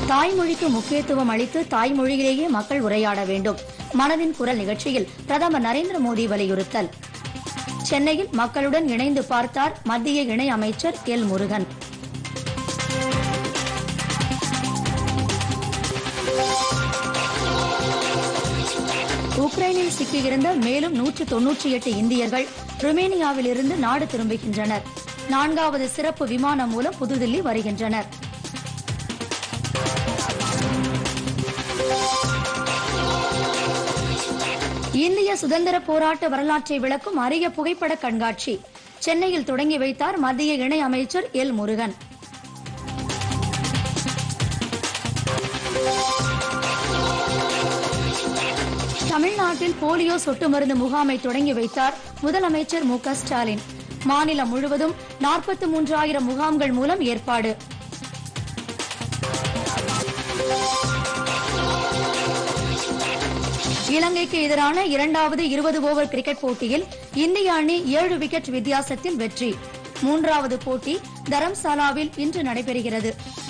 தாய்மொழிக்கு முக்கியத்துவம் அளித்து தாய்மொழியிலேயே மக்கள் உரையாட வேண்டும் மனதின் குரல் நிகழ்ச்சியில் பிரதமர் நரேந்திர மோடி வலியுறுத்தல் சென்னையில் மக்களுடன் இணைந்து பார்த்தார் மத்திய இணை அமைச்சர் எல் முருகன் உக்ரைனில் சிக்கியிருந்த மேலும் நூற்று தொன்னூற்றி எட்டு இந்தியர்கள் ருமேனியாவில் இருந்து நாடு திரும்புகின்றனர் நான்காவது சிறப்பு விமானம் மூலம் புதுதில்லி வருகின்றனர் இந்திய சுதந்திர போராட்ட வரலாற்றை விளக்கும் அரிய புகைப்பட கண்காட்சி சென்னையில் தொடங்கி வைத்தார் மத்திய இணை அமைச்சர் எல் முருகன் தமிழ்நாட்டில் போலியோ சொட்டு மருந்து முகாமை தொடங்கி வைத்தார் முதலமைச்சர் மு க ஸ்டாலின் மாநிலம் முழுவதும் நாற்பத்தி மூன்றாயிரம் முகாம்கள் மூலம் ஏற்பாடு இலங்கைக்கு எதிரான இரண்டாவது இருபது ஓவர் கிரிக்கெட் போட்டியில் இந்திய அணி ஏழு விக்கெட் வித்தியாசத்தில் வெற்றி மூன்றாவது போட்டி தரம்சாலாவில் இன்று நடைபெறுகிறது